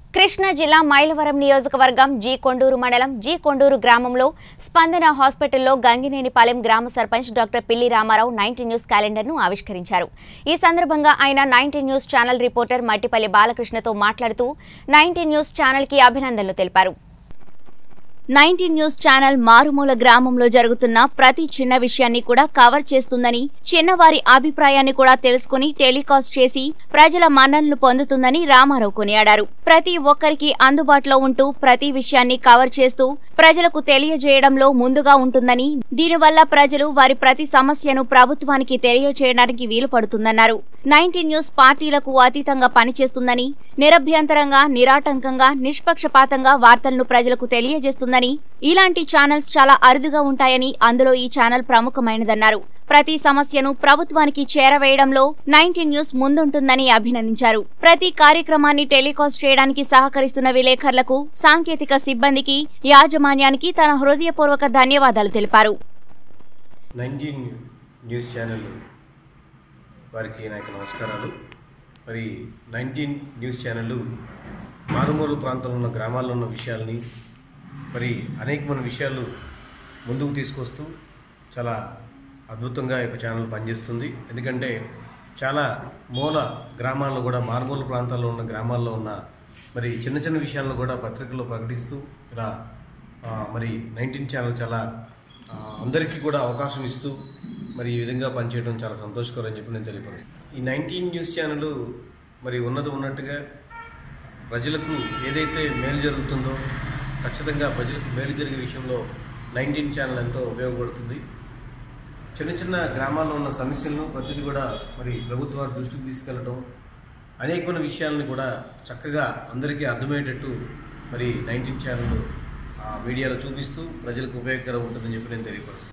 కృష్ణా జిల్లా మైలవరం నియోజకవర్గం జీ కొండూరు మండలం జీ కొండూరు గ్రామంలో స్పందన హాస్పిటల్లో గంగినేనిపాలెం గ్రామ సర్పంచ్ డాక్టర్ పిల్లి రామారావు నైన్టీన్ న్యూస్ క్యాలెండర్ను ఆవిష్కరించారు ఈ సందర్భంగా ఆయన nineteen news channel reporter Mattipalli బాలకృష్ణతో మాట్లాడుతూ నైన్టీన్ న్యూస్ ఛానల్కి అభినందనలు తెలిపారు నైన్టీన్ న్యూస్ ఛానల్ మారుమూల గ్రామంలో జరుగుతున్న ప్రతి చిన్న విషయాన్ని కూడా కవర్ చేస్తుందని చిన్నవారి అభిప్రాయాన్ని కూడా తెలుసుకుని టెలికాస్ట్ చేసి ప్రజల మన్ననలు పొందుతుందని రామారావు కొనియాడారు ప్రతి ఒక్కరికి అందుబాటులో ఉంటూ ప్రతి విషయాన్ని కవర్ చేస్తూ ప్రజలకు తెలియజేయడంలో ముందుగా ఉంటుందని దీనివల్ల ప్రజలు వారి ప్రతి సమస్యను ప్రభుత్వానికి తెలియజేయడానికి వీలు పడుతుందన్నారు నైన్టీన్ న్యూస్ పార్టీలకు అతీతంగా పనిచేస్తుందని నిరభ్యంతరంగా నిరాటంకంగా నిష్పక్షపాతంగా వార్తలను ప్రజలకు తెలియజేస్తుందని ఇలాంటి ఛానల్స్ చాలా అరుదుగా ఉంటాయని అందులో ఈ ఛానల్ ప్రముఖమైనదన్నారు ప్రతి సమస్యను ప్రభుత్వానికి చేరవేయడంలో నైన్టీన్ న్యూస్ ముందుంటుందని అభినందించారు ప్రతి కార్యక్రమాన్ని టెలికాస్ట్ చేయడానికి సహకరిస్తున్న విలేకరులకు సాంకేతిక సిబ్బందికి యాజమాన్యానికి తన హృదయపూర్వక ధన్యవాదాలు తెలిపారు నైన్టీన్ న్యూస్ ఛానల్ వారికి నా యొక్క నమస్కారాలు మరి నైన్టీన్ న్యూస్ ఛానల్ మారుమూల ప్రాంతంలో ఉన్న గ్రామాల్లో ఉన్న విషయాల్ని మరి అనేకమైన విషయాలు ముందుకు తీసుకొస్తూ చాలా అద్భుతంగా ఈ యొక్క ఛానల్ పనిచేస్తుంది ఎందుకంటే చాలా మూల గ్రామాల్లో కూడా మారుమూల ప్రాంతాల్లో ఉన్న గ్రామాల్లో ఉన్న మరి చిన్న చిన్న విషయాలను కూడా పత్రికల్లో ప్రకటిస్తూ ఇలా ఆ, మరి నైన్టీన్ ఛానల్ చాలా ఆ, అందరికీ కూడా అవకాశం ఇస్తూ మరి ఈ విధంగా పనిచేయడం చాలా సంతోషకరం అని చెప్పి నేను తెలియపరుస్తాను ఈ నైన్టీన్ న్యూస్ ఛానల్ మరి ఉన్నది ఉన్నట్టుగా ప్రజలకు ఏదైతే మేలు జరుగుతుందో ఖచ్చితంగా ప్రజలకు మేలు జరిగే విషయంలో నైన్టీన్ ఛానల్ ఎంతో ఉపయోగపడుతుంది చిన్న చిన్న గ్రామాల్లో ఉన్న సమస్యలను ప్రతిదీ కూడా మరి ప్రభుత్వాల దృష్టికి తీసుకెళ్లడం అనేకమైన విషయాలను కూడా చక్కగా అందరికీ అర్థమయ్యేటట్టు మరి నైన్టీన్ ఛానల్ మీడియాలో చూపిస్తూ ప్రజలకు ఉపయోగకరం ఉంటుందని చెప్పి నేను తెలియపరుస్తాను